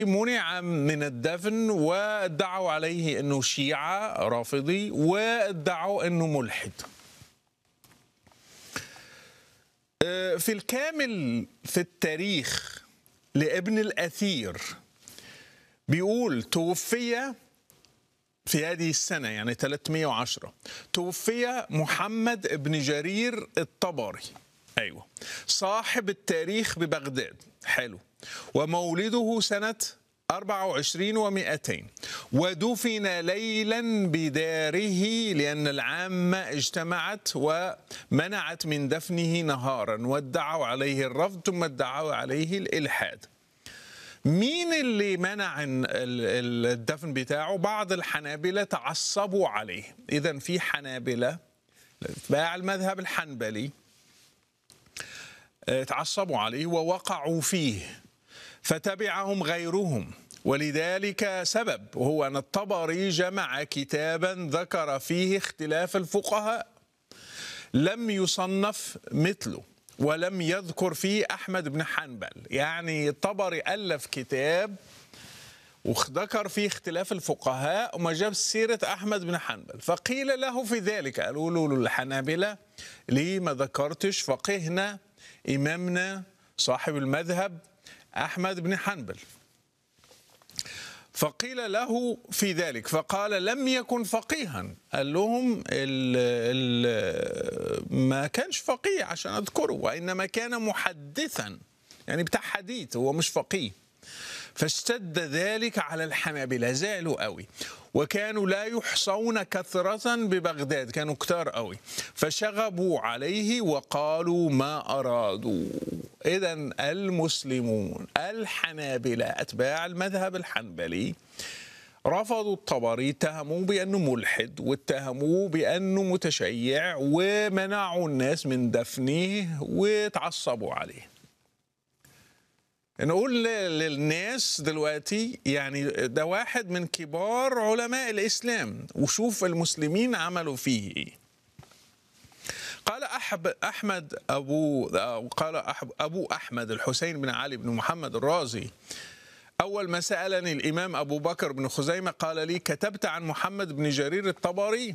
منع من الدفن وادعوا عليه انه شيعه رافضي وادعوا انه ملحد. آه، في الكامل في التاريخ لابن الاثير بيقول توفي في هذه السنة يعني 310 توفي محمد بن جرير الطبري أيوة صاحب التاريخ ببغداد حلو ومولده سنة 24 و200 ودفن ليلا بداره لأن العامة اجتمعت ومنعت من دفنه نهارا وادعوا عليه الرفض ثم ادعوا عليه الإلحاد مين اللي منع ال- ال- الدفن بتاعه بعض الحنابلة تعصبوا عليه إذا في حنابلة اتباع المذهب الحنبلي اه، تعصبوا عليه ووقعوا فيه فتبعهم غيرهم ولذلك سبب وهو أن الطبري جمع كتابا ذكر فيه اختلاف الفقهاء لم يصنف مثله ولم يذكر فيه أحمد بن حنبل يعني الطبري ألف كتاب وذكر فيه اختلاف الفقهاء وما جاب سيرة أحمد بن حنبل فقيل له في ذلك قالوا له الحنابلة ليه ما ذكرتش فقهنا إمامنا صاحب المذهب أحمد بن حنبل فقيل له في ذلك فقال لم يكن فقيها قال لهم ال ال ما كانش فقيه عشان اذكره وانما كان محدثا يعني بتاع حديث هو مش فقيه فاشتد ذلك على الحنابلة زعلوا قوي وكانوا لا يحصون كثرة ببغداد كانوا كتار قوي فشغبوا عليه وقالوا ما أرادوا إذا المسلمون الحنابلة أتباع المذهب الحنبلي رفضوا الطبري اتهموه بأنه ملحد واتهموه بأنه متشيع ومنعوا الناس من دفنه وتعصبوا عليه نقول ل- للناس دلوقتي يعني ده واحد من كبار علماء الإسلام وشوف المسلمين عملوا فيه إيه قال أحب أحمد أبو أو قال أحب أبو أحمد الحسين بن علي بن محمد الرازي أول ما سألني الإمام أبو بكر بن خزيمة قال لي كتبت عن محمد بن جرير الطبري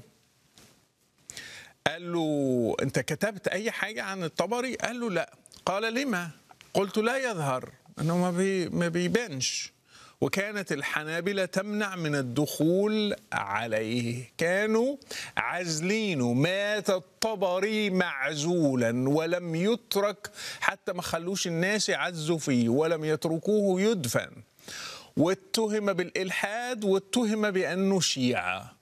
قال له أنت كتبت أي حاجة عن الطبري قال له لا قال لما قلت لا يظهر أنه ما, بي ما بيبانش وكانت الحنابلة تمنع من الدخول عليه كانوا عازلينه مات الطبري معزولا ولم يترك حتى ما خلوش الناس يعزوا فيه ولم يتركوه يدفن واتهم بالإلحاد واتهم بأنه شيعة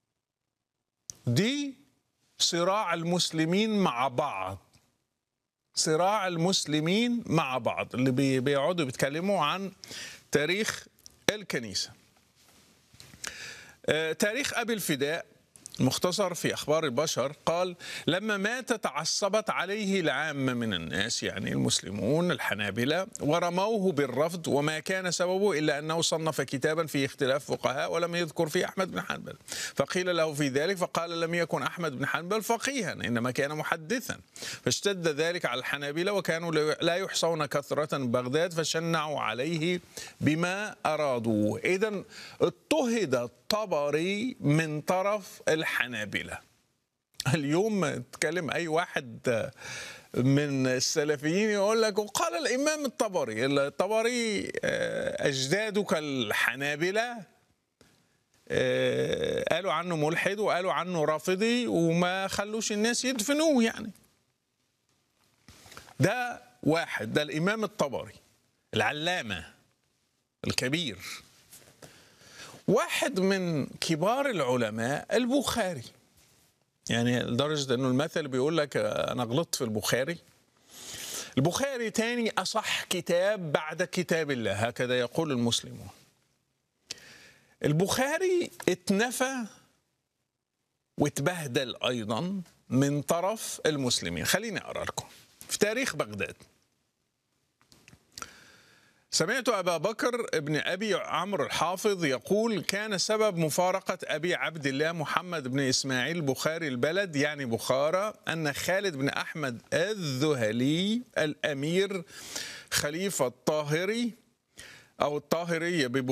دي صراع المسلمين مع بعض صراع المسلمين مع بعض اللي بي- بيقعدوا بيتكلموا عن تاريخ الكنيسة آه، تاريخ أبي الفداء مختصر في أخبار البشر قال لما مات تعصبت عليه العامة من الناس يعني المسلمون الحنابلة ورموه بالرفض وما كان سببه إلا أنه صنف كتابا فيه اختلاف فقهاء ولم يذكر فيه أحمد بن حنبل فقيل له في ذلك فقال لم يكن أحمد بن حنبل فقيها إنما كان محدثا فاشتد ذلك على الحنابلة وكانوا لا يحصون كثرة بغداد فشنعوا عليه بما أرادوا إذا اضطهد الطبري من طرف الحنابلة اليوم تكلم أي واحد من السلفيين يقول لك وقال الإمام الطبري الطبري آه، أجدادك الحنابلة آه، قالوا عنه ملحد وقالوا عنه رافضي وما خلوش الناس يدفنوه يعني ده واحد ده الإمام الطبري العلامة الكبير واحد من كبار العلماء البخاري يعني لدرجة أنه المثل بيقول لك أنا غلطت في البخاري البخاري تاني أصح كتاب بعد كتاب الله هكذا يقول المسلمون البخاري اتنفى واتبهدل أيضا من طرف المسلمين خليني أقرأ لكم في تاريخ بغداد سمعت أبا بكر ابن أبي عمرو الحافظ يقول كان سبب مفارقة أبي عبد الله محمد بن إسماعيل بخاري البلد يعني بخارى أن خالد بن أحمد الذهلي الأمير خليفة الطاهري أو الطاهرية